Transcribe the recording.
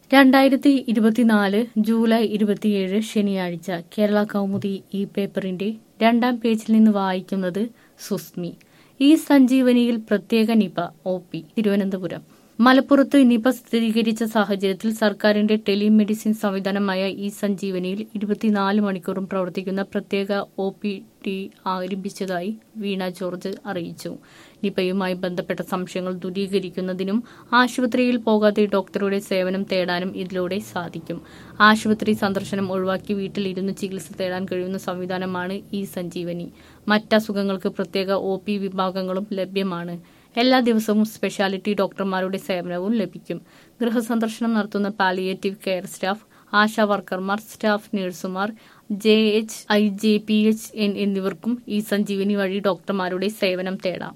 രണ്ടായിരത്തി ഇരുപത്തിനാല് ജൂലൈ ഇരുപത്തിയേഴ് ശനിയാഴ്ച കേരള കൗമുദി ഈ പേപ്പറിന്റെ രണ്ടാം പേജിൽ നിന്ന് വായിക്കുന്നത് സുസ്മി ഈ സഞ്ജീവനിയിൽ പ്രത്യേക നിപ ഒ പി തിരുവനന്തപുരം മലപ്പുറത്ത് നിപ സ്ഥിരീകരിച്ച സാഹചര്യത്തിൽ സർക്കാരിന്റെ ടെലിമെഡിസിൻ സംവിധാനമായ ഇ സഞ്ജീവനിയിൽ ഇരുപത്തിനാല് മണിക്കൂറും പ്രവർത്തിക്കുന്ന പ്രത്യേക ഒ പി ടി ആരംഭിച്ചതായി വീണ ജോർജ് അറിയിച്ചു നിപയുമായി ബന്ധപ്പെട്ട സംശയങ്ങൾ ദൂരീകരിക്കുന്നതിനും ആശുപത്രിയിൽ പോകാതെ ഡോക്ടറുടെ സേവനം തേടാനും ഇതിലൂടെ സാധിക്കും ആശുപത്രി സന്ദർശനം ഒഴിവാക്കി വീട്ടിലിരുന്ന് ചികിത്സ തേടാൻ കഴിയുന്ന സംവിധാനമാണ് ഈ സഞ്ജീവനി മറ്റസുഖങ്ങൾക്ക് പ്രത്യേക ഒ പി വിഭാഗങ്ങളും ലഭ്യമാണ് എല്ലാ ദിവസവും സ്പെഷ്യാലിറ്റി ഡോക്ടർമാരുടെ സേവനവും ലഭിക്കും ഗൃഹസന്ദർശനം നടത്തുന്ന പാലിയേറ്റീവ് കെയർ സ്റ്റാഫ് ആശാ വർക്കർമാർ സ്റ്റാഫ് നഴ്സുമാർ J H I J P H N എന്നിവർക്കും ഈ സഞ്ജീവനി വഴി ഡോക്ടർമാരുടെ സേവനം തേടാം